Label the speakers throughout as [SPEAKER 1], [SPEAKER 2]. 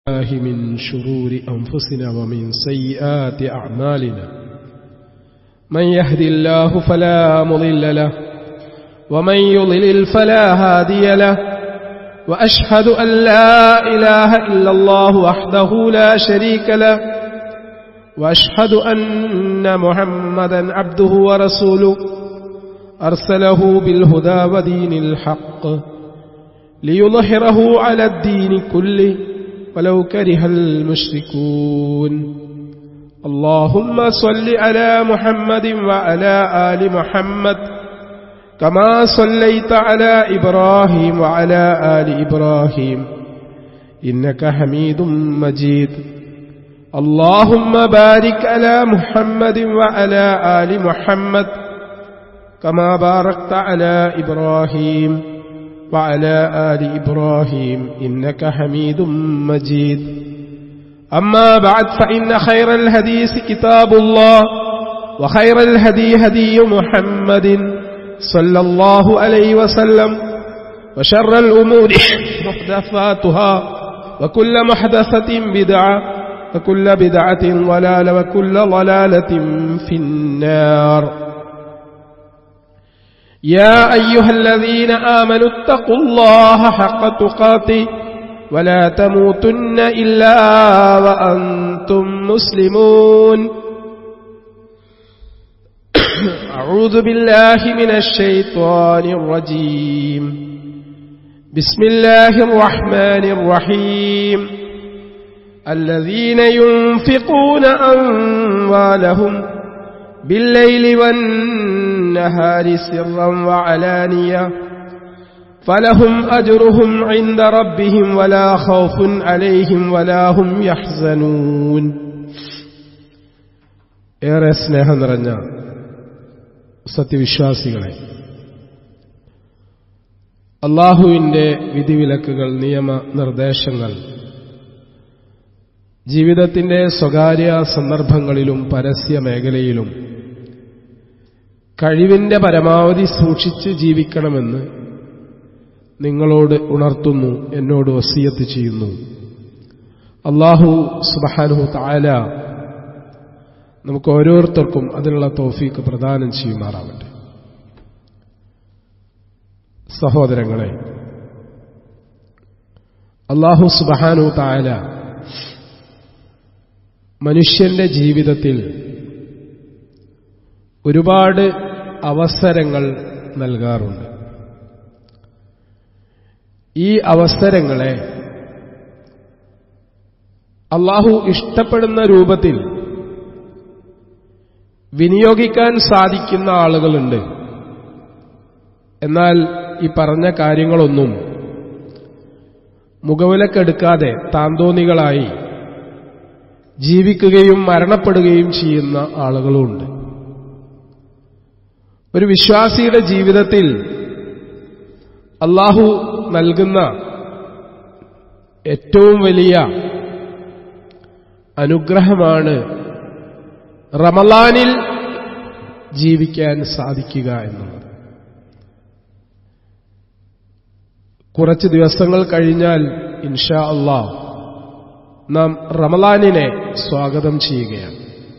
[SPEAKER 1] الله من شرور أنفسنا ومن سيئات أعمالنا من يهدي الله فلا مضل له ومن يضلل فلا هادي له وأشهد أن لا إله إلا الله وحده لا شريك له وأشهد أن محمدا عبده ورسوله أرسله بالهدى ودين الحق ليظهره على الدين كله ولو كره المشركون اللهم صل على محمد وعلى آل محمد كما صليت على إبراهيم وعلى آل إبراهيم إنك حميد مجيد اللهم بارك على محمد وعلى آل محمد كما باركت على إبراهيم وعلى آل إبراهيم إنك حميد مجيد أما بعد فإن خير الحديث كتاب الله وخير الهدي هدي محمد صلى الله عليه وسلم وشر الأمور محدثاتها وكل محدثة بدعة وكل بدعة ضلالة وكل ضلالة في النار يا أيها الذين آمنوا اتقوا الله حق تقاته ولا تموتن إلا وأنتم مسلمون أعوذ بالله من الشيطان الرجيم بسم الله الرحمن الرحيم الذين ينفقون أموالهم بالليل والنهار سرا وعلانية فلهم أجرهم عند ربهم ولا خوف عليهم ولا هم يحزنون ഏറെ സ്നേഹം നിറഞ്ഞ സത്യവിശ്വാസികളെ അള്ളാഹുവിൻ്റെ വിധിവിലക്കുകൾ നിയമ നിർദ്ദേശങ്ങൾ ജീവിതത്തിന്റെ സ്വകാര്യ സന്ദർഭങ്ങളിലും പരസ്യ മേഖലയിലും കഴിവിന്റെ പരമാവധി സൂക്ഷിച്ച് ജീവിക്കണമെന്ന് നിങ്ങളോട് ഉണർത്തുന്നു എന്നോട് വസീയത്ത് ചെയ്യുന്നു അള്ളാഹു സുബാനുഹു താല നമുക്ക് ഓരോരുത്തർക്കും അതിനുള്ള തോഫീക്ക് പ്രദാനം ചെയ്യുമാറാവട്ടെ സഹോദരങ്ങളെ അള്ളാഹു സുബാനു താല മനുഷ്യന്റെ ജീവിതത്തിൽ ഒരുപാട് അവസരങ്ങൾ നൽകാറുണ്ട് ഈ അവസരങ്ങളെ അള്ളാഹു ഇഷ്ടപ്പെടുന്ന രൂപത്തിൽ വിനിയോഗിക്കാൻ സാധിക്കുന്ന ആളുകളുണ്ട് എന്നാൽ ഈ പറഞ്ഞ കാര്യങ്ങളൊന്നും മുഖവിലക്കെടുക്കാതെ താന്തോന്നികളായി ജീവിക്കുകയും മരണപ്പെടുകയും ചെയ്യുന്ന ആളുകളുമുണ്ട് ഒരു വിശ്വാസിയുടെ ജീവിതത്തിൽ അള്ളാഹു നൽകുന്ന ഏറ്റവും വലിയ അനുഗ്രഹമാണ് റമലാനിൽ ജീവിക്കാൻ സാധിക്കുക എന്നുള്ളത് കുറച്ച് ദിവസങ്ങൾ കഴിഞ്ഞാൽ ഇൻഷാ അള്ളാഹ് നാം റമലാനിനെ സ്വാഗതം ചെയ്യുകയാണ്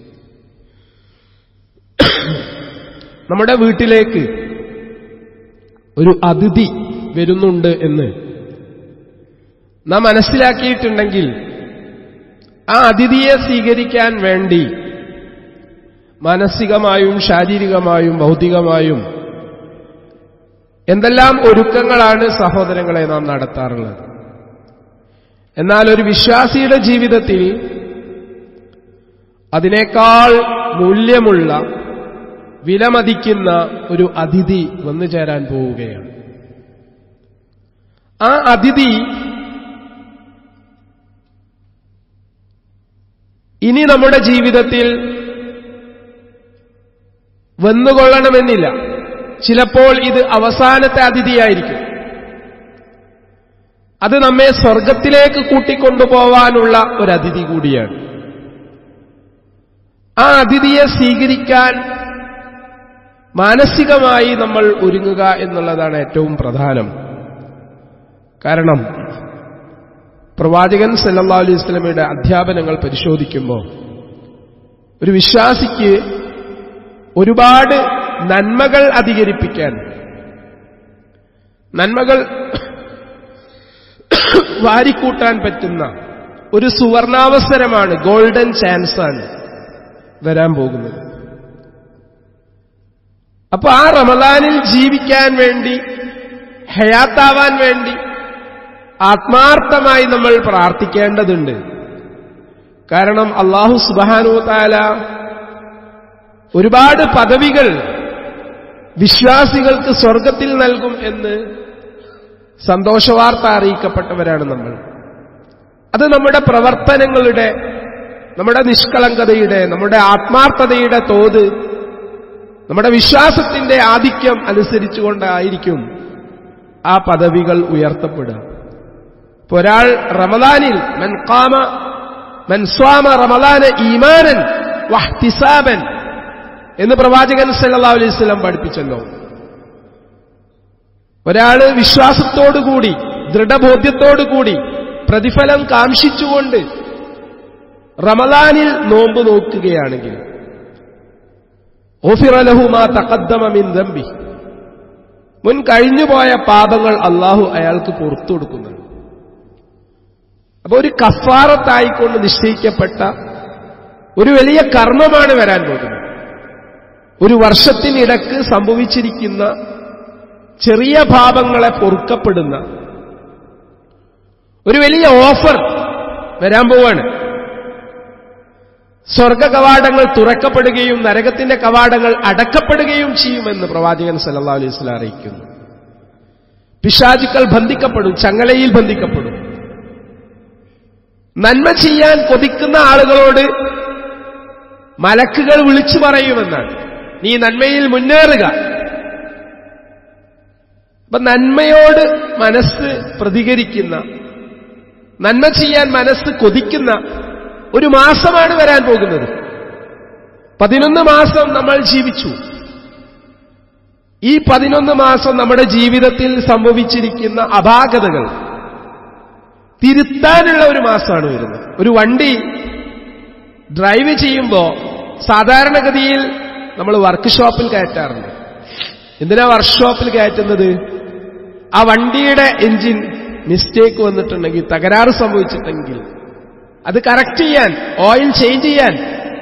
[SPEAKER 1] നമ്മുടെ വീട്ടിലേക്ക് ഒരു അതിഥി വരുന്നുണ്ട് എന്ന് നാം മനസ്സിലാക്കിയിട്ടുണ്ടെങ്കിൽ ആ അതിഥിയെ സ്വീകരിക്കാൻ വേണ്ടി മാനസികമായും ശാരീരികമായും ഭൗതികമായും എന്തെല്ലാം ഒരുക്കങ്ങളാണ് സഹോദരങ്ങളെ നാം നടത്താറുള്ളത് എന്നാൽ ഒരു വിശ്വാസിയുടെ ജീവിതത്തിൽ അതിനേക്കാൾ മൂല്യമുള്ള വിലമതിക്കുന്ന ഒരു അതിഥി വന്നു ചേരാൻ പോവുകയാണ് ആ അതിഥി ഇനി നമ്മുടെ ജീവിതത്തിൽ വന്നുകൊള്ളണമെന്നില്ല ചിലപ്പോൾ ഇത് അവസാനത്തെ അതിഥിയായിരിക്കും അത് നമ്മെ സ്വർഗത്തിലേക്ക് കൂട്ടിക്കൊണ്ടുപോവാനുള്ള ഒരു അതിഥി കൂടിയാണ് ആ അതിഥിയെ സ്വീകരിക്കാൻ മാനസികമായി നമ്മൾ ഒരുങ്ങുക എന്നുള്ളതാണ് ഏറ്റവും പ്രധാനം കാരണം പ്രവാചകൻ സല്ലാ അലൈഹി സ്വലമയുടെ അധ്യാപനങ്ങൾ പരിശോധിക്കുമ്പോൾ ഒരു വിശ്വാസിക്ക് ഒരുപാട് നന്മകൾ അധികരിപ്പിക്കാൻ നന്മകൾ വാരിക്കൂട്ടാൻ പറ്റുന്ന ഒരു സുവർണാവസരമാണ് ഗോൾഡൻ ചാൻസാണ് വരാൻ പോകുന്നത് അപ്പൊ ആ റമദാനിൽ ജീവിക്കാൻ വേണ്ടി ഹയാത്താവാൻ വേണ്ടി ആത്മാർത്ഥമായി നമ്മൾ പ്രാർത്ഥിക്കേണ്ടതുണ്ട് കാരണം അള്ളാഹു സുബാനു താല ഒരുപാട് പദവികൾ വിശ്വാസികൾക്ക് സ്വർഗത്തിൽ നൽകും എന്ന് സന്തോഷവാർത്ത അറിയിക്കപ്പെട്ടവരാണ് നമ്മൾ അത് നമ്മുടെ പ്രവർത്തനങ്ങളുടെ നമ്മുടെ നിഷ്കളങ്കതയുടെ നമ്മുടെ ആത്മാർത്ഥതയുടെ തോത് നമ്മുടെ വിശ്വാസത്തിന്റെ ആധിക്യം അനുസരിച്ചുകൊണ്ടായിരിക്കും ആ പദവികൾ ഉയർത്തപ്പെടുക ഇപ്പൊ ഒരാൾ റമദാനിൽ മൻകാമ മൻസ്വാമ റമദാന ഈമാനൻ വഹ്തിസാബൻ എന്ന് പ്രവാചകൻ സല്ലല്ലാഹു അലൈഹി വസല്ലം പഠിപ്പിച്ചല്ലോ ഒരാള് വിശ്വാസത്തോടുകൂടി ദൃഢബോധ്യത്തോടുകൂടി പ്രതിഫലം കാംക്ഷിച്ചുകൊണ്ട് റമദാനിൽ നോമ്പ് നോക്കുകയാണെങ്കിൽ ഓഫിറലഹുമാ തക്കദ്ദമിൻ ദമ്പി മുൻ കഴിഞ്ഞുപോയ പാപങ്ങൾ അള്ളാഹു അയാൾക്ക് പുറത്തു കൊടുക്കുന്നുണ്ട് അപ്പൊ ഒരു കഫാറത്തായിക്കൊണ്ട് നിശ്ചയിക്കപ്പെട്ട ഒരു വലിയ കർമ്മമാണ് വരാൻ പോകുന്നത് ഒരു വർഷത്തിനിടക്ക് സംഭവിച്ചിരിക്കുന്ന ചെറിയ പാപങ്ങളെ പൊറുക്കപ്പെടുന്ന ഒരു വലിയ ഓഫർ വരാൻ പോവാണ് സ്വർഗ കവാടങ്ങൾ തുറക്കപ്പെടുകയും നരകത്തിന്റെ കവാടങ്ങൾ അടക്കപ്പെടുകയും ചെയ്യുമെന്ന് പ്രവാചകൻ സല്ലല്ലാഹു അലൈഹി വസല്ലം അറിയിക്കുന്നു പിശാചുക്കൾ ബന്ധിക്കപ്പെടും ചങ്ങലയിൽ ബന്ധിക്കപ്പെടും നന്മ ചെയ്യാൻ കൊതിക്കുന്ന ആളുകളോട് മലക്കുകൾ വിളിച്ചു പറയുമെന്നാണ് നീ നന്മയിൽ മുന്നേറുക അപ്പൊ നന്മയോട് മനസ്സ് പ്രതികരിക്കുന്ന നന്മ ചെയ്യാൻ മനസ്സ് കൊതിക്കുന്ന ഒരു മാസമാണ് വരാൻ പോകുന്നത് പതിനൊന്ന് മാസം നമ്മൾ ജീവിച്ചു ഈ പതിനൊന്ന് മാസം നമ്മുടെ ജീവിതത്തിൽ സംഭവിച്ചിരിക്കുന്ന അപാകതകൾ തിരുത്താനുള്ള ഒരു മാസമാണ് വരുന്നത് ഒരു വണ്ടി ഡ്രൈവ് ചെയ്യുമ്പോൾ സാധാരണഗതിയിൽ നമ്മൾ വർക്ക്ഷോപ്പിൽ കയറ്റാറുണ്ട് എന്തിനാ വർക്ക്ഷോപ്പിൽ കയറ്റുന്നത് ആ വണ്ടിയുടെ എഞ്ചിൻ മിസ്റ്റേക്ക് വന്നിട്ടുണ്ടെങ്കിൽ തകരാറ് സംഭവിച്ചിട്ടെങ്കിൽ അത് കറക്റ്റ് ചെയ്യാൻ ഓയിൽ ചേഞ്ച് ചെയ്യാൻ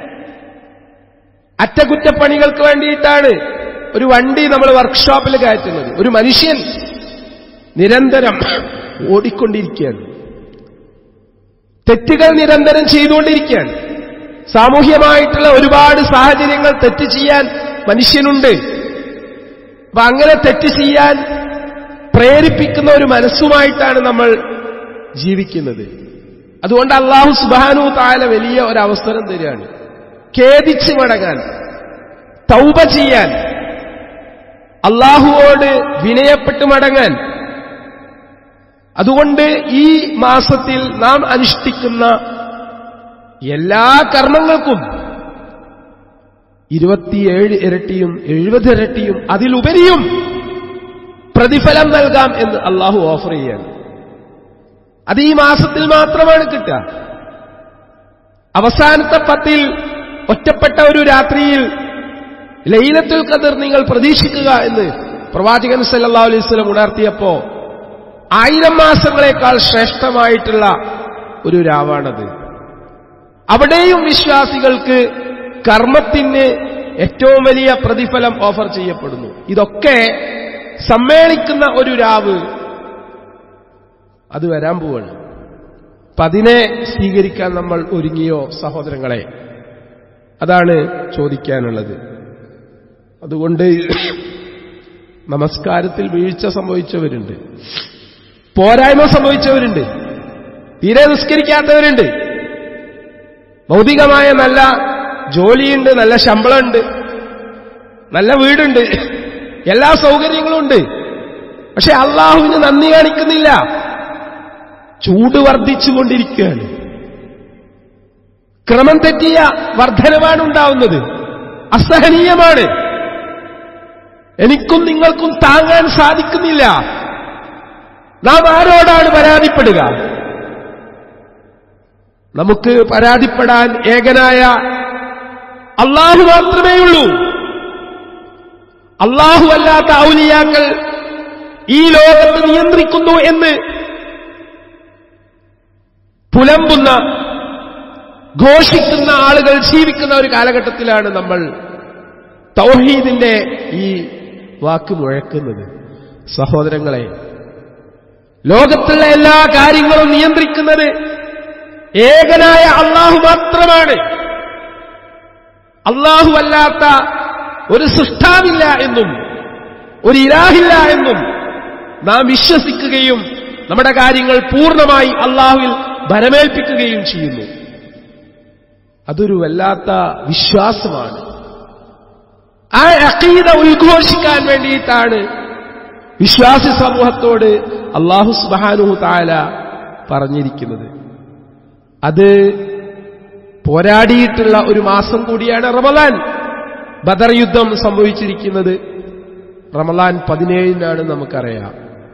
[SPEAKER 1] അറ്റകുറ്റപ്പണികൾക്ക് വേണ്ടിയിട്ടാണ് ഒരു വണ്ടി നമ്മൾ വർക്ക്ഷോപ്പിൽ കയറ്റുന്നത് ഒരു മനുഷ്യൻ നിരന്തരം ഓടിക്കൊണ്ടിരിക്കുകയാണ് തെറ്റുകൾ നിരന്തരം ചെയ്തുകൊണ്ടിരിക്കുകയാണ് സാമൂഹ്യമായിട്ടുള്ള ഒരുപാട് സാഹചര്യങ്ങൾ തെറ്റ് ചെയ്യാൻ മനുഷ്യനുണ്ട് അപ്പൊ അങ്ങനെ തെറ്റ് ചെയ്യാൻ പ്രേരിപ്പിക്കുന്ന ഒരു മനസ്സുമായിട്ടാണ് നമ്മൾ ജീവിക്കുന്നത് അതുകൊണ്ട് അള്ളാഹു സുബാനു താല വലിയ ഒരു അവസരം തരികയാണ് ഖേദിച്ച് മടങ്ങാൻ തൗബ ചെയ്യാൻ അള്ളാഹുവോട് വിനയപ്പെട്ട് മടങ്ങാൻ അതുകൊണ്ട് ഈ മാസത്തിൽ നാം അനുഷ്ഠിക്കുന്ന എല്ലാ കർമ്മങ്ങൾക്കും ഇരുപത്തിയേഴ് ഇരട്ടിയും എഴുപത് ഇരട്ടിയും അതിലുപരിയും പ്രതിഫലം നൽകാം എന്ന് അള്ളാഹു ഓഫർ ചെയ്യാൻ അത് ഈ മാസത്തിൽ മാത്രമാണ് കിട്ടുക അവസാനത്തെ പത്തിൽ ഒറ്റപ്പെട്ട ഒരു രാത്രിയിൽ ലൈലത്തുൽ ഖദർ നിങ്ങൾ പ്രതീക്ഷിക്കുക എന്ന് പ്രവാചകൻ സല്ലല്ലാഹു അലൈഹി വസല്ലം ഉണർത്തിയപ്പോ ആയിരം മാസങ്ങളെക്കാൾ ശ്രേഷ്ഠമായിട്ടുള്ള ഒരു രാവാണത് അവിടെയും വിശ്വാസികൾക്ക് കർമ്മത്തിന് ഏറ്റവും വലിയ പ്രതിഫലം ഓഫർ ചെയ്യപ്പെടുന്നു ഇതൊക്കെ സമ്മേളിക്കുന്ന ഒരു രാവ് അത് വരാൻ പോവാണ് അപ്പൊ അതിനെ സ്വീകരിക്കാൻ നമ്മൾ ഒരുങ്ങിയോ സഹോദരങ്ങളെ അതാണ് ചോദിക്കാനുള്ളത് അതുകൊണ്ട് നമസ്കാരത്തിൽ വീഴ്ച സംഭവിച്ചവരുണ്ട് പോരായ്മ സംഭവിച്ചവരുണ്ട് തീരെ നിസ്കരിക്കാത്തവരുണ്ട് ഭൗതികമായ നല്ല ജോലിയുണ്ട് നല്ല ശമ്പളമുണ്ട് നല്ല വീടുണ്ട് എല്ലാ സൗകര്യങ്ങളും ഉണ്ട് പക്ഷെ അള്ളാഹുവിന് നന്ദി കാണിക്കുന്നില്ല ചൂട് വർദ്ധിച്ചുകൊണ്ടിരിക്കുകയാണ് ക്രമം തെറ്റിയ വർധനവാണ് ഉണ്ടാവുന്നത് അസഹനീയമാണ് എനിക്കും നിങ്ങൾക്കും താങ്ങാൻ സാധിക്കുന്നില്ല നാം ആരോടാണ് പരാതിപ്പെടുക നമുക്ക് പരാതിപ്പെടാൻ ഏകനായ അള്ളാഹു മാത്രമേയുള്ളൂ അള്ളാഹു അല്ലാത്ത ഔലിയാക്കൾ ഈ ലോകത്ത് നിയന്ത്രിക്കുന്നു എന്ന് പുലമ്പുന്ന ഘോഷിക്കുന്ന ആളുകൾ ജീവിക്കുന്ന ഒരു കാലഘട്ടത്തിലാണ് നമ്മൾ തൗഹീദിന്റെ ഈ വാക്ക് മുഴക്കുന്നത് സഹോദരങ്ങളെ ലോകത്തുള്ള എല്ലാ കാര്യങ്ങളും നിയന്ത്രിക്കുന്നത് ഏകനായ അള്ളാഹു മാത്രമാണ് അള്ളാഹു അല്ലാത്ത ഒരു സൃഷ്ടാവില്ല എന്നും ഒരു ഇലാഹില്ല എന്നും നാം വിശ്വസിക്കുകയും നമ്മുടെ കാര്യങ്ങൾ പൂർണ്ണമായി അള്ളാഹുവിൽ ഭരമേൽപ്പിക്കുകയും ചെയ്യുന്നു അതൊരു വല്ലാത്ത വിശ്വാസമാണ് ആ അക്കീത ഉദ്ഘോഷിക്കാൻ വേണ്ടിയിട്ടാണ് വിശ്വാസി സമൂഹത്തോട് അള്ളാഹു സുബാനുഹു താല പറഞ്ഞിരിക്കുന്നത് അത് പോരാടിയിട്ടുള്ള ഒരു മാസം കൂടിയാണ് റമലാൻ ബദർ യുദ്ധം സംഭവിച്ചിരിക്കുന്നത് റമലാൻ പതിനേഴിനാണ് നമുക്കറിയാം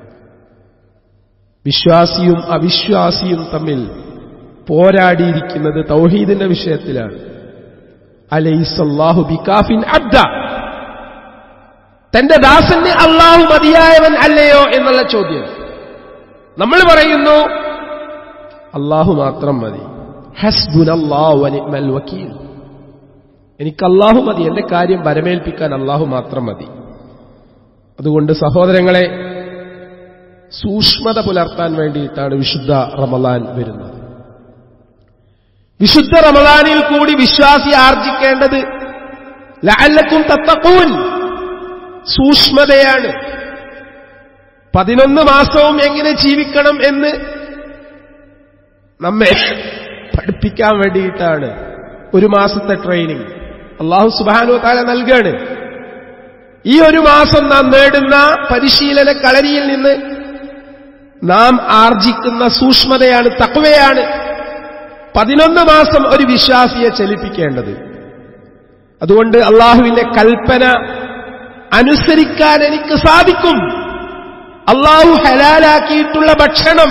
[SPEAKER 1] വിശ്വാസിയും അവിശ്വാസിയും തമ്മിൽ പോരാടിയിരിക്കുന്നത് തൗഹീദിന്റെ വിഷയത്തിലാണ് അലൈസല്ലാഹു ബികാഫിൻ അബ്ദ തന്റെ ദാസന് അള്ളാഹു മതിയായവൻ അല്ലയോ എന്നുള്ള ചോദ്യം നമ്മൾ പറയുന്നു അള്ളാഹു മാത്രം മതി ഹസ്ബുനല്ലാഹു വക്കീൽ എനിക്ക് അള്ളാഹു മതി എന്റെ കാര്യം വരമേൽപ്പിക്കാൻ അള്ളാഹു മാത്രം മതി അതുകൊണ്ട് സഹോദരങ്ങളെ സൂക്ഷ്മത പുലർത്താൻ വേണ്ടിയിട്ടാണ് വിശുദ്ധ റമലാൻ വരുന്നത് വിശുദ്ധ റമലാനിൽ കൂടി വിശ്വാസി ആർജിക്കേണ്ടത് ലഅല്ലക്കും തത്തക്കൂൻ സൂക്ഷ്മതയാണ് പതിനൊന്ന് മാസവും എങ്ങനെ ജീവിക്കണം എന്ന് നമ്മെ പഠിപ്പിക്കാൻ വേണ്ടിയിട്ടാണ് ഒരു മാസത്തെ ട്രെയിനിങ് അള്ളാഹു സുബാനു താല നൽകുകയാണ് ഈ ഒരു മാസം നാം നേടുന്ന പരിശീലന കളരിയിൽ നിന്ന് നാം ആർജിക്കുന്ന സൂക്ഷ്മതയാണ് തക്വയാണ് പതിനൊന്ന് മാസം ഒരു വിശ്വാസിയെ ചലിപ്പിക്കേണ്ടത് അതുകൊണ്ട് അള്ളാഹുവിന്റെ കൽപ്പന അനുസരിക്കാൻ എനിക്ക് സാധിക്കും അള്ളാഹു ഹലാലാക്കിയിട്ടുള്ള ഭക്ഷണം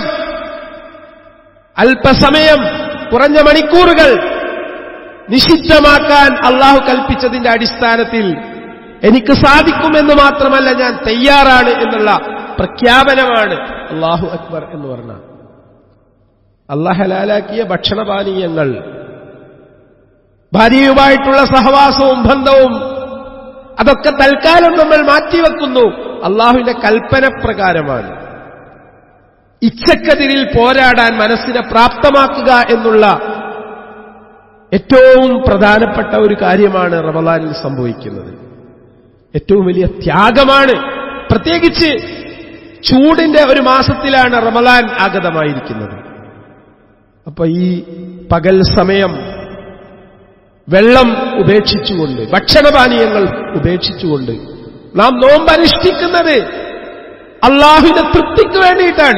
[SPEAKER 1] അല്പസമയം കുറഞ്ഞ മണിക്കൂറുകൾ നിഷിദ്ധമാക്കാൻ അള്ളാഹു കൽപ്പിച്ചതിന്റെ അടിസ്ഥാനത്തിൽ എനിക്ക് സാധിക്കുമെന്ന് മാത്രമല്ല ഞാൻ തയ്യാറാണ് എന്നുള്ള പ്രഖ്യാപനമാണ് അള്ളാഹു അക്ബർ എന്ന് പറഞ്ഞ അള്ളാഹ് ഹലാലാക്കിയ ഭക്ഷണപാനീയങ്ങൾ ഭാര്യയുമായിട്ടുള്ള സഹവാസവും ബന്ധവും അതൊക്കെ തൽക്കാലം നമ്മൾ മാറ്റിവെക്കുന്നു അള്ളാഹുവിന്റെ കൽപ്പന പ്രകാരമാണ് ഇച്ഛക്കെതിരിൽ പോരാടാൻ മനസ്സിനെ പ്രാപ്തമാക്കുക എന്നുള്ള ഏറ്റവും പ്രധാനപ്പെട്ട ഒരു കാര്യമാണ് റമലാനിൽ സംഭവിക്കുന്നത് ഏറ്റവും വലിയ ത്യാഗമാണ് പ്രത്യേകിച്ച് ചൂടിന്റെ ഒരു മാസത്തിലാണ് റമലാൻ ആഗതമായിരിക്കുന്നത് അപ്പൊ ഈ പകൽ സമയം വെള്ളം ഉപേക്ഷിച്ചുകൊണ്ട് ഭക്ഷണപാനീയങ്ങൾ ഉപേക്ഷിച്ചുകൊണ്ട് നാം നോമ്പ് അനുഷ്ഠിക്കുന്നത് അള്ളാഹുവിന്റെ തൃപ്തിക്ക് വേണ്ടിയിട്ടാണ്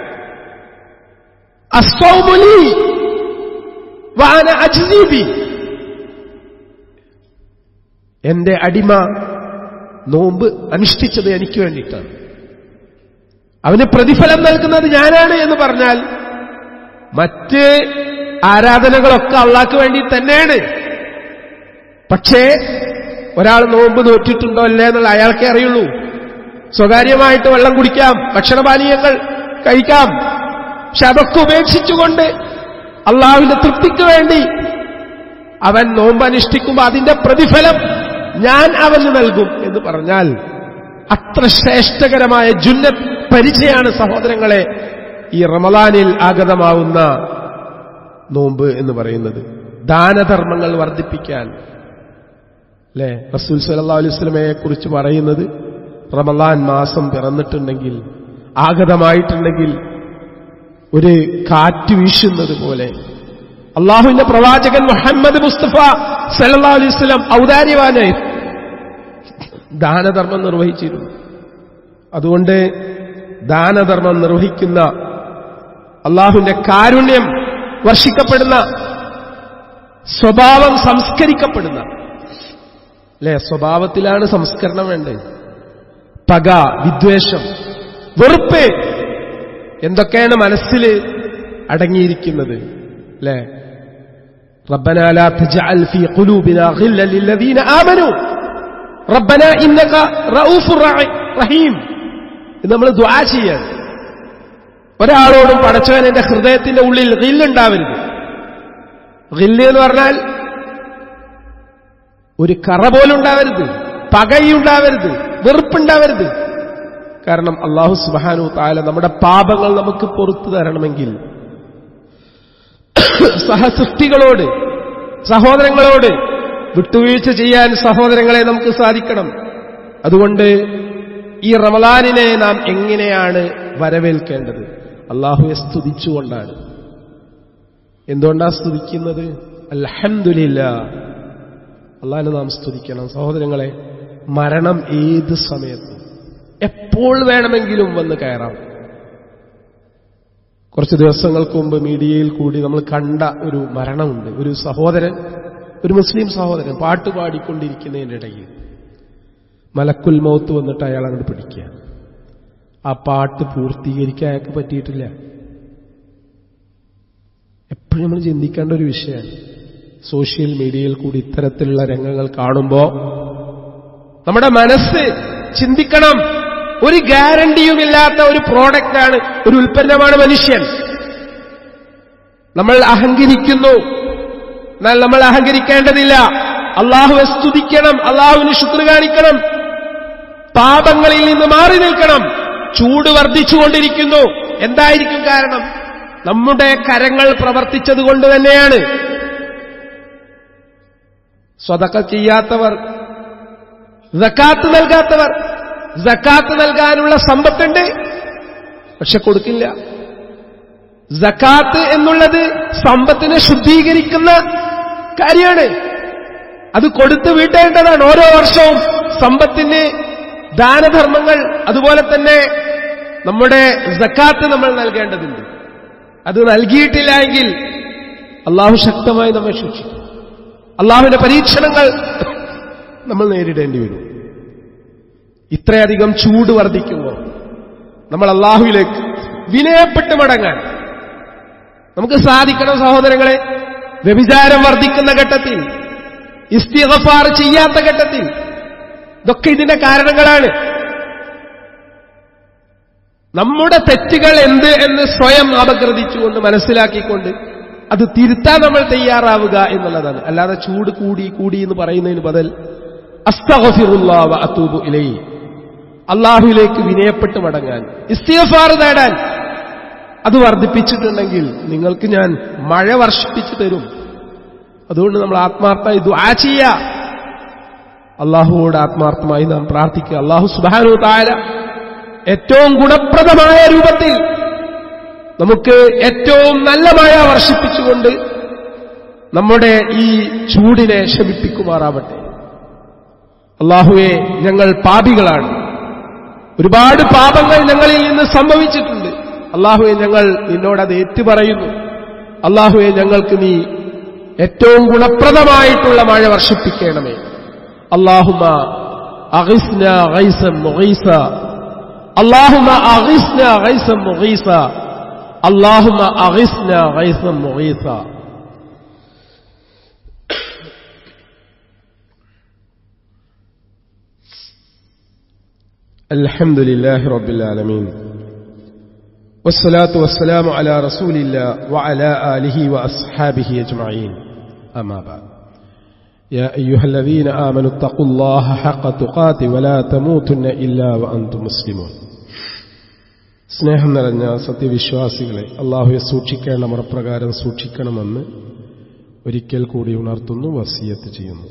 [SPEAKER 1] അസ്വമുലി വാന അജ്നീബി എന്റെ അടിമ നോമ്പ് അനുഷ്ഠിച്ചത് എനിക്ക് വേണ്ടിയിട്ടാണ് അവന് പ്രതിഫലം നൽകുന്നത് ഞാനാണ് എന്ന് പറഞ്ഞാൽ മറ്റ് ആരാധനകളൊക്കെ അള്ളാഹ്ക്ക് വേണ്ടി തന്നെയാണ് പക്ഷേ ഒരാൾ നോമ്പ് നോറ്റിട്ടുണ്ടോ അല്ലേ എന്നുള്ള അയാൾക്കേ അറിയുള്ളൂ സ്വകാര്യമായിട്ട് വെള്ളം കുടിക്കാം ഭക്ഷണപാനീയങ്ങൾ കഴിക്കാം പക്ഷെ അതൊക്കെ ഉപേക്ഷിച്ചുകൊണ്ട് അള്ളാഹുവിന്റെ തൃപ്തിക്ക് വേണ്ടി അവൻ നോമ്പ് അനുഷ്ഠിക്കുമ്പോൾ അതിന്റെ പ്രതിഫലം ഞാൻ അവന് നൽകും എന്ന് പറഞ്ഞാൽ അത്ര ശ്രേഷ്ഠകരമായ ജുന്ന പരിചയാണ് സഹോദരങ്ങളെ ഈ റമലാനിൽ ആഗതമാവുന്ന നോമ്പ് എന്ന് പറയുന്നത് ദാനധർമ്മങ്ങൾ വർദ്ധിപ്പിക്കാൻ അല്ലെ റസൂൽ സല്ലാ അലൈസ്ലമയെ കുറിച്ച് പറയുന്നത് റമലാൻ മാസം പിറന്നിട്ടുണ്ടെങ്കിൽ ആഗതമായിട്ടുണ്ടെങ്കിൽ ഒരു കാറ്റ് വീശുന്നത് പോലെ അള്ളാഹുവിന്റെ പ്രവാചകൻ മുഹമ്മദ് മുസ്തഫ സല്ലാ അലൈവലം ഔദാര്യവാനായി ദാനധർമ്മം നിർവഹിച്ചിരുന്നു അതുകൊണ്ട് ദാനധർമ്മം നിർവഹിക്കുന്ന അള്ളാഹുവിന്റെ കാരുണ്യം വർഷിക്കപ്പെടുന്ന സ്വഭാവം സംസ്കരിക്കപ്പെടുന്ന അല്ലെ സ്വഭാവത്തിലാണ് സംസ്കരണം വേണ്ടത് പക വിദ്വേഷം വെറുപ്പ് എന്തൊക്കെയാണ് മനസ്സിൽ അടങ്ങിയിരിക്കുന്നത് അല്ലേ ربنا لا تجعل في قلوبنا غلا للذين آمنوا ربنا إنك رؤوف رحيم ഇത് നമ്മൾ ദുആ ചെയ്യാൻ ഒരാളോടും പടച്ചവൻ എന്റെ ഹൃദയത്തിന്റെ ഉള്ളിൽ ഗില്ലുണ്ടാവരുത് ഗില്ല് എന്ന് പറഞ്ഞാൽ ഒരു കറ പോലുണ്ടാവരുത് പകയുണ്ടാവരുത് വെറുപ്പുണ്ടാവരുത് കാരണം അള്ളാഹു സുബാനു താല നമ്മുടെ പാപങ്ങൾ നമുക്ക് പുറത്തു തരണമെങ്കിൽ സഹസൃഷ്ടികളോട് സഹോദരങ്ങളോട് വിട്ടുവീഴ്ച ചെയ്യാൻ സഹോദരങ്ങളെ നമുക്ക് സാധിക്കണം അതുകൊണ്ട് ഈ റമലാനിനെ നാം എങ്ങനെയാണ് വരവേൽക്കേണ്ടത് അള്ളാഹുവെ സ്തുതിച്ചുകൊണ്ടാണ് എന്തുകൊണ്ടാണ് സ്തുതിക്കുന്നത് അൽഹംദുലില്ല അള്ളാഹിനെ നാം സ്തുതിക്കണം സഹോദരങ്ങളെ മരണം ഏത് സമയത്തും എപ്പോൾ വേണമെങ്കിലും വന്ന് കയറാം കുറച്ച് ദിവസങ്ങൾക്ക് മുമ്പ് മീഡിയയിൽ കൂടി നമ്മൾ കണ്ട ഒരു മരണമുണ്ട് ഒരു സഹോദരൻ ഒരു മുസ്ലിം സഹോദരൻ പാട്ട് പാടിക്കൊണ്ടിരിക്കുന്നതിനിടയിൽ മലക്കുൽ മൗത്ത് വന്നിട്ട് അയാൾ അങ്ങോട്ട് പിടിക്കുക ആ പാട്ട് പൂർത്തീകരിക്കാൻ അയാൾക്ക് പറ്റിയിട്ടില്ല എപ്പോഴും നമ്മൾ ചിന്തിക്കേണ്ട ഒരു വിഷയമാണ് സോഷ്യൽ മീഡിയയിൽ കൂടി ഇത്തരത്തിലുള്ള രംഗങ്ങൾ കാണുമ്പോൾ നമ്മുടെ മനസ്സ് ചിന്തിക്കണം ഒരു ഗ്യാരണ്ടിയുമില്ലാത്ത ഒരു പ്രോഡക്റ്റാണ് ഒരു ഉൽപ്പന്നമാണ് മനുഷ്യൻ നമ്മൾ അഹങ്കരിക്കുന്നു എന്നാൽ നമ്മൾ അഹങ്കരിക്കേണ്ടതില്ല അള്ളാഹുവെ സ്തുതിക്കണം അള്ളാഹുവിന് ശുക്ർ കാണിക്കണം പാപങ്ങളിൽ നിന്ന് മാറി നിൽക്കണം ചൂട് വർദ്ധിച്ചുകൊണ്ടിരിക്കുന്നു എന്തായിരിക്കും കാരണം നമ്മുടെ കരങ്ങൾ പ്രവർത്തിച്ചത് കൊണ്ട് തന്നെയാണ് സ്വതക്ക ചെയ്യാത്തവർ ജക്കാത്ത് നൽകാത്തവർ ജക്കാത്ത് നൽകാനുള്ള സമ്പത്തുണ്ട് പക്ഷെ കൊടുക്കില്ല ജക്കാത്ത് എന്നുള്ളത് സമ്പത്തിനെ ശുദ്ധീകരിക്കുന്ന കാര്യമാണ് അത് കൊടുത്തു വീട്ടേണ്ടതാണ് ഓരോ വർഷവും സമ്പത്തിന് ദാനധർമ്മങ്ങൾ അതുപോലെ തന്നെ നമ്മുടെ ജക്കാത്ത് നമ്മൾ നൽകേണ്ടതുണ്ട് അത് നൽകിയിട്ടില്ല എങ്കിൽ അള്ളാഹു ശക്തമായി നമ്മെ ശിക്ഷിക്കും അള്ളാഹുവിന്റെ പരീക്ഷണങ്ങൾ നമ്മൾ നേരിടേണ്ടി വരും ഇത്രയധികം ചൂട് വർദ്ധിക്കുമ്പോൾ നമ്മൾ അള്ളാഹുവിലേക്ക് വിനയപ്പെട്ട് മടങ്ങാൻ നമുക്ക് സാധിക്കണം സഹോദരങ്ങളെ വ്യഭിചാരം വർദ്ധിക്കുന്ന ഘട്ടത്തിൽ ഇസ്തിഗഫാർ ചെയ്യാത്ത ഘട്ടത്തിൽ ഇതൊക്കെ ഇതിന്റെ കാരണങ്ങളാണ് നമ്മുടെ തെറ്റുകൾ എന്ത് എന്ന് സ്വയം അപഗ്രഥിച്ചുകൊണ്ട് മനസ്സിലാക്കിക്കൊണ്ട് അത് തിരുത്താൻ നമ്മൾ തയ്യാറാവുക എന്നുള്ളതാണ് അല്ലാതെ ചൂട് കൂടി കൂടി എന്ന് പറയുന്നതിന് ബദൽ അസ്തഗഫിറുല്ലാഹ വ അത്തൂബു ഇലൈ അള്ളാഹുവിലേക്ക് വിനയപ്പെട്ട് മടങ്ങാൻ ഇസ്തിഗഫാർ നേടാൻ അത് വർദ്ധിപ്പിച്ചിട്ടുണ്ടെങ്കിൽ നിങ്ങൾക്ക് ഞാൻ മഴ വർഷിപ്പിച്ചു തരും അതുകൊണ്ട് നമ്മൾ ആത്മാർത്ഥമായി ദുആ ചെയ്യുക അള്ളാഹുവോട് ആത്മാർത്ഥമായി നാം പ്രാർത്ഥിക്കുക അള്ളാഹു സുബാനു താര ഏറ്റവും ഗുണപ്രദമായ രൂപത്തിൽ നമുക്ക് ഏറ്റവും നല്ല മഴ വർഷിപ്പിച്ചുകൊണ്ട് നമ്മുടെ ഈ ചൂടിനെ ശമിപ്പിക്കുമാറാവട്ടെ അള്ളാഹുവെ ഞങ്ങൾ പാപികളാണ് ഒരുപാട് പാപങ്ങൾ ഞങ്ങളിൽ നിന്ന് സംഭവിച്ചിട്ടുണ്ട് അള്ളാഹുവെ ഞങ്ങൾ നിന്നോടത് ഏറ്റുപറയുന്നു അള്ളാഹുവെ ഞങ്ങൾക്ക് നീ ഏറ്റവും ഗുണപ്രദമായിട്ടുള്ള മഴ വർഷിപ്പിക്കണമേ അള്ളാഹുമ അഗിസ്ന ഗൈസം മുഗീസ അള്ളാഹുമ അഗിസ്ന ഗൈസം മുഗീസ അള്ളാഹുമ അഗിസ്ന ഗൈസം മുഗീസ الحمد لله رب العالمين والصلاة والسلام على رسول الله وعلى آله وأصحابه أجمعين أما بعد يا أيها الذين آمنوا اتقوا الله حق تقاته ولا تموتن إلا وأنتم مسلمون സ്നേഹം നിറഞ്ഞ സത്യവിശ്വാസികളെ അള്ളാഹുയെ സൂക്ഷിക്കേണ്ട മുറപ്രകാരം സൂക്ഷിക്കണമെന്ന് ഒരിക്കൽ കൂടി ഉണർത്തുന്നു വസീയത്ത് ചെയ്യുന്നു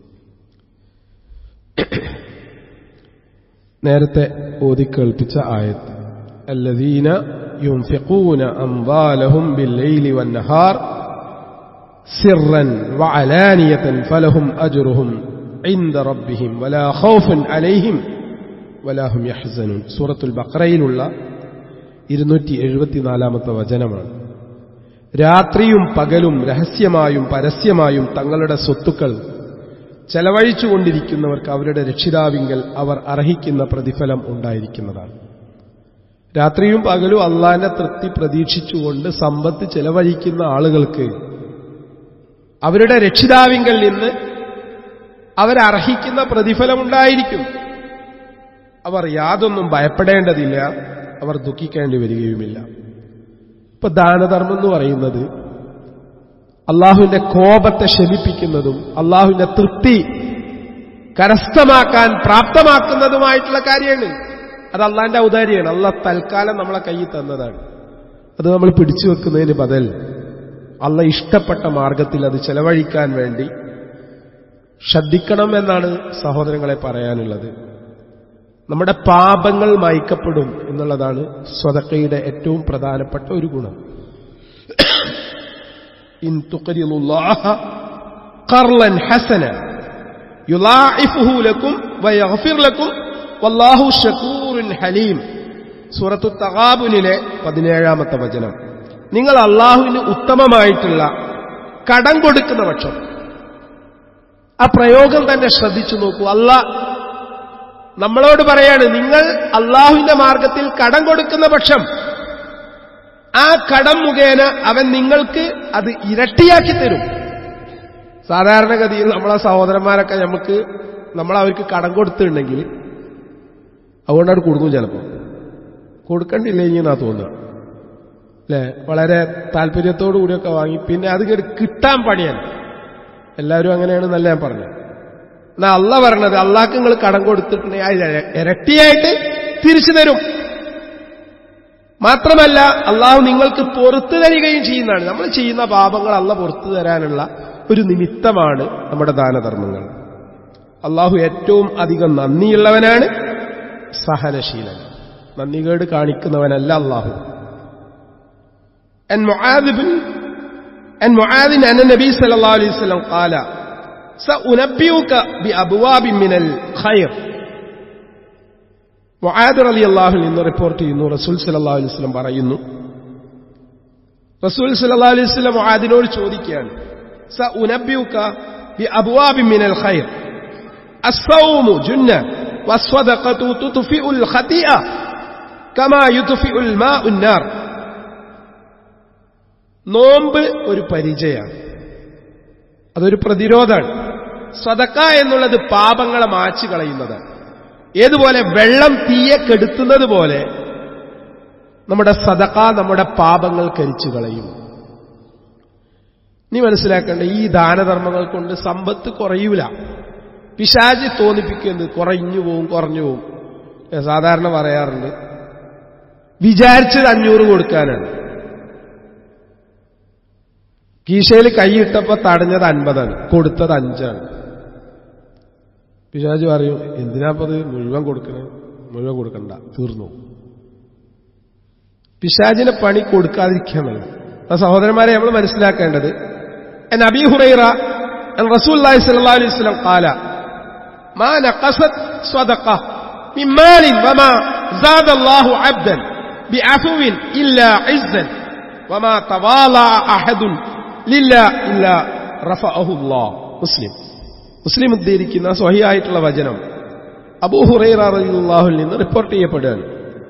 [SPEAKER 1] നേരത്തെ ഓതിക്കേൾപ്പിച്ച ആയത്ത് الذين ينفقون أموالهم بالليل والنهار سرا وعلانية فلهم أجرهم عند ربهم ولا خوف عليهم ولا هم يحزنون سورة البقرة ഉള്ള ഇരുന്നൂറ്റി എഴുപത്തിനാലാമത്തെ വചനമാണ് രാത്രിയും പകലും രഹസ്യമായും പരസ്യമായും തങ്ങളുടെ സ്വത്തുക്കൾ ചെലവഴിച്ചുകൊണ്ടിരിക്കുന്നവർക്ക് അവരുടെ രക്ഷിതാവിങ്കൽ അവർ അർഹിക്കുന്ന പ്രതിഫലം ഉണ്ടായിരിക്കുന്നതാണ് രാത്രിയും പകലും അള്ളാന്റെ തൃപ്തി പ്രതീക്ഷിച്ചുകൊണ്ട് സമ്പത്ത് ചെലവഴിക്കുന്ന ആളുകൾക്ക് അവരുടെ രക്ഷിതാവിങ്കൽ നിന്ന് അവരർഹിക്കുന്ന പ്രതിഫലമുണ്ടായിരിക്കും അവർ യാതൊന്നും ഭയപ്പെടേണ്ടതില്ല അവർ ദുഃഖിക്കേണ്ടി വരികയുമില്ല ഇപ്പൊ ദാനധർമ്മം എന്ന് പറയുന്നത് അള്ളാഹുവിന്റെ കോപത്തെ ശമിപ്പിക്കുന്നതും അള്ളാഹുവിന്റെ തൃപ്തി കരസ്ഥമാക്കാൻ പ്രാപ്തമാക്കുന്നതുമായിട്ടുള്ള കാര്യമാണ് അത് അള്ളാന്റെ ഔദാര്യമാണ് അള്ളാഹ് തൽക്കാലം നമ്മളെ കയ്യിൽ തന്നതാണ് അത് നമ്മൾ പിടിച്ചു വെക്കുന്നതിന് ബദൽ അള്ള ഇഷ്ടപ്പെട്ട മാർഗത്തിൽ അത് ചെലവഴിക്കാൻ വേണ്ടി ശ്രദ്ധിക്കണം എന്നാണ് സഹോദരങ്ങളെ പറയാനുള്ളത് നമ്മുടെ പാപങ്ങൾ മായ്ക്കപ്പെടും എന്നുള്ളതാണ് സ്വതക്കയുടെ ഏറ്റവും പ്രധാനപ്പെട്ട ഒരു ഗുണം ഇൻ തുഖരിലുല്ലാഹ ഖർലൻ ഹസന യുളാഇഫുഹു ലക്കും വയഗ്ഫിർ ലക്കും വല്ലാഹു ഷക്കൂറുൻ ഹലീം സൂറത്തു തഗാബുനിലെ പതിനേഴാമത്തെ വചനം നിങ്ങൾ അള്ളാഹുവിന് ഉത്തമമായിട്ടുള്ള കടം കൊടുക്കുന്ന പക്ഷം ആ പ്രയോഗം തന്നെ ശ്രദ്ധിച്ചു നോക്കൂ അല്ല നമ്മളോട് പറയാണ് നിങ്ങൾ അള്ളാഹുവിന്റെ മാർഗത്തിൽ കടം കൊടുക്കുന്ന പക്ഷം ആ കടം മുഖേന അവൻ നിങ്ങൾക്ക് അത് ഇരട്ടിയാക്കി തരും സാധാരണഗതിയിൽ നമ്മളെ സഹോദരന്മാരൊക്കെ നമുക്ക് നമ്മൾ അവർക്ക് കടം കൊടുത്തിട്ടുണ്ടെങ്കിൽ അതുകൊണ്ടാണ് കൊടുക്കും ചിലപ്പോൾ കൊടുക്കണ്ടില്ലെങ്കിൽ എന്നാ തോന്നുക അല്ലേ വളരെ താല്പര്യത്തോടു കൂടിയൊക്കെ വാങ്ങി പിന്നെ അത് കിട്ടാൻ പണിയാണ് എല്ലാവരും അങ്ങനെയാണെന്നല്ല ഞാൻ പറഞ്ഞത് എന്നാ അല്ല പറഞ്ഞത് അള്ളാഹ്ക്ക് നിങ്ങൾ കടം കൊടുത്തിട്ടുണ്ടെങ്കിൽ അത് ഇരട്ടിയായിട്ട് തിരിച്ചു തരും മാത്രമല്ല അള്ളാഹു നിങ്ങൾക്ക് പുറത്തു തരികയും ചെയ്യുന്നതാണ് നമ്മൾ ചെയ്യുന്ന പാപങ്ങൾ അല്ല പുറത്തു തരാനുള്ള ഒരു നിമിത്തമാണ് നമ്മുടെ ദാനധർമ്മങ്ങൾ അള്ളാഹു ഏറ്റവും അധികം നന്ദിയുള്ളവനാണ് സഹനശീലൻ നന്ദികേട് കാണിക്കുന്നവനല്ല അള്ളാഹു أن معاذ بن أن معاذ أن النبي صلى الله عليه وسلم قال سأنبئك بأبواب من الخير മുആദ് അലി അള്ളാഹുൽ നിന്ന് റിപ്പോർട്ട് ചെയ്യുന്നു റസൂൽ സല്ലാ അലൈഹി സ്വലം പറയുന്നു റസൂൽ സല്ലാ അലൈഹി സ്വലം മുആദിനോട് ചോദിക്കുകയാണ് സ ഉനബ്യുക ബി അബ്വാബി മിനൽ ഖൈർ അസ്സൗമു ജുന്ന വസ്വദഖതു തുത്ഫിഉൽ ഖതിഅ കമാ യുത്ഫിഉൽ മാഉൻ നാർ നോമ്പ് ഒരു പരിചയമാണ് അതൊരു പ്രതിരോധമാണ് സ്വതക്ക എന്നുള്ളത് പാപങ്ങളെ മാച്ചു കളയുന്നതാണ് ഏതുപോലെ വെള്ളം തീയെ കെടുത്തുന്നത് പോലെ നമ്മുടെ സതക്ക നമ്മുടെ പാപങ്ങൾ കരിച്ചു കളയും നീ മനസ്സിലാക്കേണ്ട ഈ ദാനധർമ്മങ്ങൾ കൊണ്ട് സമ്പത്ത് കുറയൂല പിശാചി തോന്നിപ്പിക്കുന്നത് കുറഞ്ഞു പോവും കുറഞ്ഞു പോവും സാധാരണ പറയാറുണ്ട് വിചാരിച്ചത് അഞ്ഞൂറ് കൊടുക്കാനാണ് കീശയിൽ കൈയിട്ടപ്പോ തടഞ്ഞത് അൻപതാണ് കൊടുത്തത് അഞ്ചാണ് പിശാജ് പറയും എന്തിനാപ്പത് മുഴുവൻ കൊടുക്കണേ മുഴുവൻ കൊടുക്കണ്ട തീർന്നു പിശാജിനെ പണി കൊടുക്കാതിരിക്കാൻ നല്ല ആ സഹോദരന്മാരെ നമ്മൾ മനസ്സിലാക്കേണ്ടത് എൻ അബി ഹുറൈറ റസൂൽ സല്ലല്ലാഹു അലൈഹി വസല്ലം ഖാല മാ നഖസത് സ്വദഖ മിൻ മാലിൻ വമാ زاد الله عبدا بعفو إلا عزا وما تواضع أحد لله إلا رفعه الله مسلم മുസ്ലിം ഉദ്ധരിക്കുന്ന സ്വഹിയായിട്ടുള്ള വചനം അബൂഹുറൈറാഹുൽ നിന്ന് റിപ്പോർട്ട് ചെയ്യപ്പെടുകയാണ്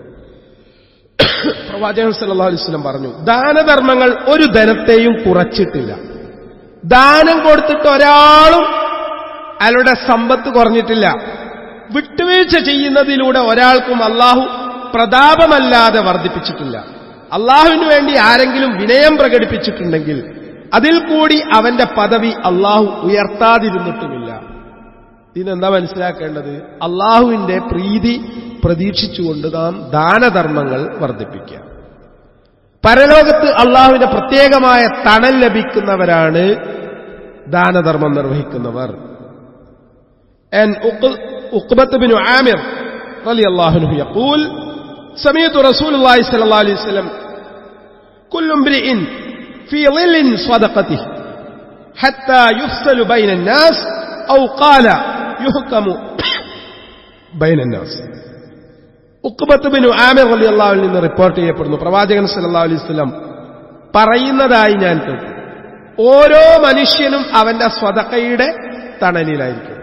[SPEAKER 1] പ്രവാചകൻ സല്ലല്ലാഹു അലൈഹി വസല്ലം പറഞ്ഞു ദാനധർമ്മങ്ങൾ ഒരു ധനത്തെയും കുറച്ചിട്ടില്ല ദാനം കൊടുത്തിട്ട് ഒരാളും അയാളുടെ സമ്പത്ത് കുറഞ്ഞിട്ടില്ല വിട്ടുവീഴ്ച ചെയ്യുന്നതിലൂടെ ഒരാൾക്കും അള്ളാഹു പ്രതാപമല്ലാതെ വർദ്ധിപ്പിച്ചിട്ടില്ല അള്ളാഹുവിന് വേണ്ടി ആരെങ്കിലും വിനയം പ്രകടിപ്പിച്ചിട്ടുണ്ടെങ്കിൽ അതിൽ കൂടി അവന്റെ പദവി അള്ളാഹു ഉയർത്താതിരുന്നിട്ടുമില്ല ഇതിനെന്താ മനസ്സിലാക്കേണ്ടത് അള്ളാഹുവിന്റെ പ്രീതി പ്രതീക്ഷിച്ചുകൊണ്ട് നാം ദാനധർമ്മങ്ങൾ വർദ്ധിപ്പിക്കുക പരലോകത്ത് അള്ളാഹുവിന്റെ പ്രത്യേകമായ തണൽ ലഭിക്കുന്നവരാണ് ദാനധർമ്മം നിർവഹിക്കുന്നവർ ഉഖ്ബത്ത് ബിൻ ആമിർ റലി അള്ളാഹുനു യഖൂൽ سمعت رسول الله صلى الله عليه وسلم كل امرئ في ظل صدقته حتى يفصل بين الناس أو قال يحكم بين الناس ഉക്കുബത്ത് ബിൻ ആമിർ അലി അള്ളാഹുവിൽ നിന്ന് റിപ്പോർട്ട് ചെയ്യപ്പെടുന്നു പ്രവാചകൻ സല്ലാ അലൈഹി സ്വലം പറയുന്നതായി ഞാൻ കേട്ടു ഓരോ മനുഷ്യനും അവന്റെ സ്വതക്കയുടെ തണലിലായിരിക്കും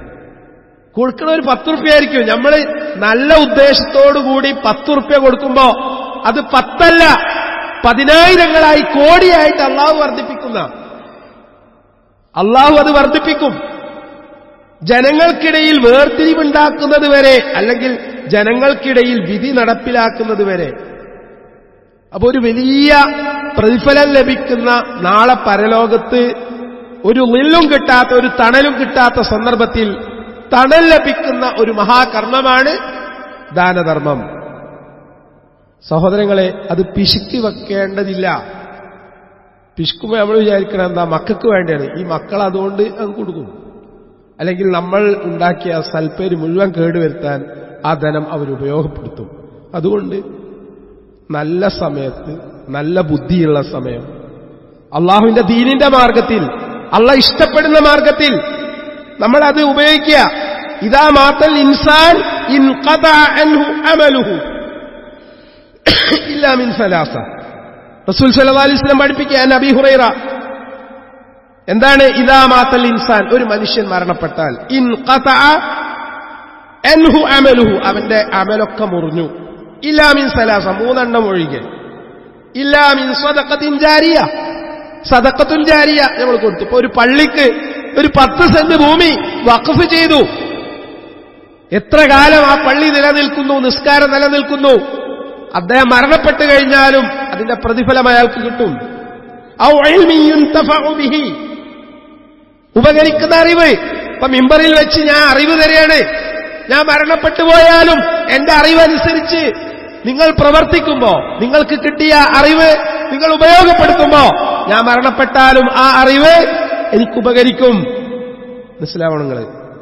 [SPEAKER 1] കൊടുക്കണ ഒരു പത്ത് റുപ്യ ആയിരിക്കും നമ്മൾ നല്ല ഉദ്ദേശത്തോടു കൂടി പത്ത് റുപ്യ കൊടുക്കുമ്പോ അത് പത്തല്ല പതിനായിരങ്ങളായി കോടിയായിട്ട് അള്ളാഹു വർദ്ധിപ്പിക്കുന്ന അള്ളാഹു അത് വർദ്ധിപ്പിക്കും ജനങ്ങൾക്കിടയിൽ വേർതിരിവുണ്ടാക്കുന്നത് വരെ അല്ലെങ്കിൽ ജനങ്ങൾക്കിടയിൽ വിധി നടപ്പിലാക്കുന്നത് വരെ അപ്പൊ ഒരു വലിയ പ്രതിഫലം ലഭിക്കുന്ന നാളെ പരലോകത്ത് ഒരു നില്ലും കിട്ടാത്ത ഒരു തണലും കിട്ടാത്ത സന്ദർഭത്തിൽ തണൽ ലഭിക്കുന്ന ഒരു മഹാകർമ്മമാണ് ദാനധർമ്മം സഹോദരങ്ങളെ അത് പിശുക്കി വെക്കേണ്ടതില്ല പിശുക്കുമ്പോൾ നമ്മൾ വിചാരിക്കണം എന്താ മക്കൾക്ക് വേണ്ടിയാണ് ഈ മക്കൾ അതുകൊണ്ട് അങ്ങ് കൊടുക്കും അല്ലെങ്കിൽ നമ്മൾ ഉണ്ടാക്കിയ സൽപ്പേര് മുഴുവൻ കേടുവരുത്താൻ ആ ധനം അവർ ഉപയോഗപ്പെടുത്തും അതുകൊണ്ട് നല്ല സമയത്ത് നല്ല ബുദ്ധിയുള്ള സമയം അള്ളാഹുവിന്റെ ദീനിന്റെ മാർഗത്തിൽ അള്ള ഇഷ്ടപ്പെടുന്ന മാർഗത്തിൽ നമ്മൾ അത് ഉപയോഗിക്കുക ഇതാ മാത്തൽ ഇൻസാൻ ഇൻ അമലുഹു ഇല്ലാ മിൻ സലാസ റസൂൽ സല്ലല്ലാഹു അലൈഹി വസല്ലം പഠിപ്പിക്കുക നബി ഹുറൈറ എന്താണ് ഇതാ മാത്തൽ ഇൻസാൻ ഒരു മനുഷ്യൻ മരണപ്പെട്ടാൽ ഇൻ അൻഹു അമലുഹു അവന്റെ അമലൊക്കെ മുറിഞ്ഞു ഇല്ലാമിൻ സലാസ മൂന്നെണ്ണം ഒഴികെ ഇല്ലാമിൻ സദക്കത്തിൻ ജാരിയ സദക്കത്തുൻ ജാരിയ നമ്മൾ കൊടുത്തു ഇപ്പൊ ഒരു പള്ളിക്ക് ഒരു പത്ത് സെന്റ് ഭൂമി വഖഫ് ചെയ്തു എത്ര കാലം ആ പള്ളി നിലനിൽക്കുന്നു നിസ്കാരം നിലനിൽക്കുന്നു അദ്ദേഹം മരണപ്പെട്ടു കഴിഞ്ഞാലും അതിന്റെ പ്രതിഫലം അയാൾക്ക് കിട്ടും ഔ ഇൽമിൻ യുൻതഫഉ ബിഹി. ഉപകരിക്കുന്ന അറിവ് ഇപ്പൊ മിമ്പറിൽ വെച്ച് ഞാൻ അറിവ് തരികയാണ് ഞാൻ മരണപ്പെട്ടു പോയാലും എന്റെ അറിവനുസരിച്ച് നിങ്ങൾ പ്രവർത്തിക്കുമ്പോ നിങ്ങൾക്ക് കിട്ടിയ അറിവ് നിങ്ങൾ ഉപയോഗപ്പെടുത്തുമ്പോ ഞാൻ മരണപ്പെട്ടാലും ആ അറിവ് എനിക്ക് ഉപകരിക്കും മനസ്സിലാവണം നിങ്ങൾ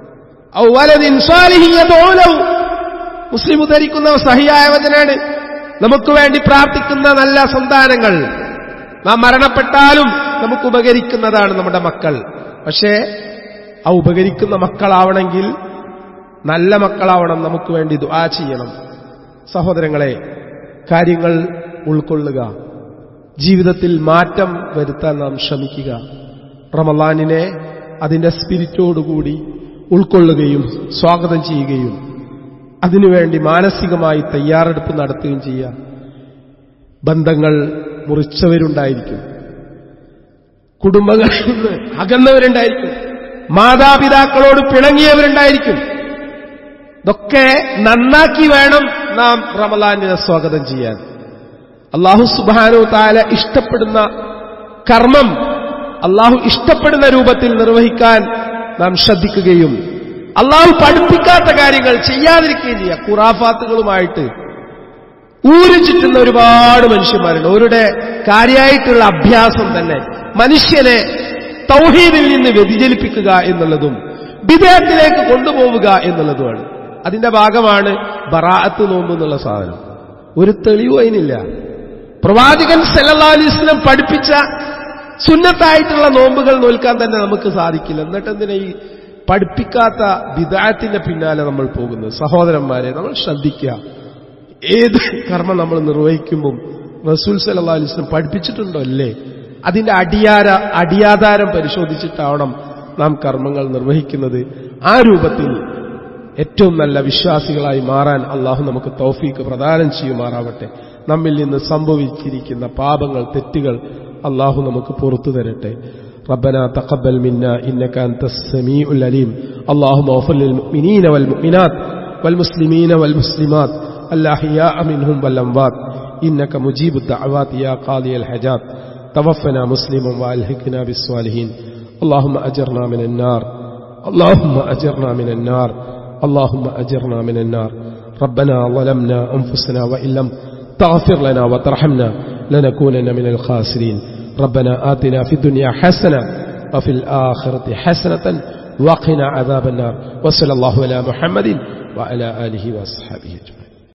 [SPEAKER 1] മുസ്ലിം ഉദ്ധരിക്കുന്ന സഹിയായ വചനാണ് നമുക്ക് വേണ്ടി പ്രാർത്ഥിക്കുന്ന നല്ല സന്താനങ്ങൾ നാം മരണപ്പെട്ടാലും നമുക്ക് ഉപകരിക്കുന്നതാണ് നമ്മുടെ മക്കൾ പക്ഷേ ആ ഉപകരിക്കുന്ന മക്കളാവണമെങ്കിൽ നല്ല മക്കളാവണം നമുക്ക് വേണ്ടി ദുആ ചെയ്യണം സഹോദരങ്ങളെ കാര്യങ്ങൾ ഉൾക്കൊള്ളുക ജീവിതത്തിൽ മാറ്റം വരുത്താൻ നാം ശ്രമിക്കുക റമലാനിനെ അതിന്റെ സ്പിരിറ്റോടുകൂടി ഉൾക്കൊള്ളുകയും സ്വാഗതം ചെയ്യുകയും അതിനുവേണ്ടി മാനസികമായി തയ്യാറെടുപ്പ് നടത്തുകയും ചെയ്യുക ബന്ധങ്ങൾ മുറിച്ചവരുണ്ടായിരിക്കും കുടുംബങ്ങളിൽ നിന്ന് അകന്നവരുണ്ടായിരിക്കും മാതാപിതാക്കളോട് പിണങ്ങിയവരുണ്ടായിരിക്കും ഇതൊക്കെ നന്നാക്കി വേണം നാം റമലാനിനെ സ്വാഗതം ചെയ്യാൻ അള്ളാഹു സുബാനു താല ഇഷ്ടപ്പെടുന്ന കർമ്മം അള്ളാഹു ഇഷ്ടപ്പെടുന്ന രൂപത്തിൽ നിർവഹിക്കാൻ നാം ശ്രദ്ധിക്കുകയും അള്ളാഹു പഠിപ്പിക്കാത്ത കാര്യങ്ങൾ ചെയ്യാതിരിക്കുകയും ചെയ്യുക ഖുറാഫാത്തുകളുമായിട്ട് ഊരു ചുറ്റുന്ന ഒരുപാട് മനുഷ്യന്മാരുണ്ട് അവരുടെ കാര്യമായിട്ടുള്ള അഭ്യാസം തന്നെ മനുഷ്യനെ തൗഹീദിൽ നിന്ന് വ്യതിചലിപ്പിക്കുക എന്നുള്ളതും വിദേഹത്തിലേക്ക് കൊണ്ടുപോവുക എന്നുള്ളതുമാണ് അതിന്റെ ഭാഗമാണ് ബറാഅത്ത് നോമ്പ് എന്നുള്ള സാധനം ഒരു തെളിവും അതിനില്ല പ്രവാചകൻ സല്ലല്ലാഹു അലൈഹി വസല്ലം പഠിപ്പിച്ച സുന്നത്തായിട്ടുള്ള നോമ്പുകൾ നോൽക്കാൻ തന്നെ നമുക്ക് സാധിക്കില്ല എന്നിട്ട് എന്തിനാ ഈ പഠിപ്പിക്കാത്ത വിദായത്തിന്റെ പിന്നാലെ നമ്മൾ പോകുന്നത് സഹോദരന്മാരെ നമ്മൾ ശ്രദ്ധിക്കുക ഏത് കർമ്മം നമ്മൾ നിർവഹിക്കുമ്പോൾ റസൂൽ സല്ലല്ലാഹു അലൈഹി വസല്ലം പഠിപ്പിച്ചിട്ടുണ്ടോ അല്ലേ അതിന്റെ അടിയാര അടിയാധാരം പരിശോധിച്ചിട്ടാവണം നാം കർമ്മങ്ങൾ നിർവഹിക്കുന്നത് ആ രൂപത്തിൽ ഏറ്റവും നല്ല വിശ്വാസികളായി മാറാൻ അള്ളാഹു നമുക്ക് തൗഫീക്ക് പ്രദാനം ചെയ്യുമാറാവട്ടെ നമ്മിൽ നിന്ന് സംഭവിച്ചിരിക്കുന്ന പാപങ്ങൾ തെറ്റുകൾ അള്ളാഹു നമുക്ക് പുറത്തു തരട്ടെ ربنا تقبل منا إنك أنت السميع العليم اللهم اغفر للمؤمنين والمؤمنات والمسلمين والمسلمات الأحياء منهم والأموات إنك مجيب الدعوات يا قاضي الحاجات توفنا مسلما وألحقنا بالصالحين اللهم أجرنا من النار اللهم أجرنا من النار اللهم أجرنا من النار ربنا ظلمنا أنفسنا وإن لم تغفر لنا وترحمنا لنكونن من الخاسرين ربنا آتنا في الدنيا حسنة وفي الآخرة حسنة وقنا عذاب النار وصلى الله على محمد وعلى آله وأصحابه أجمعين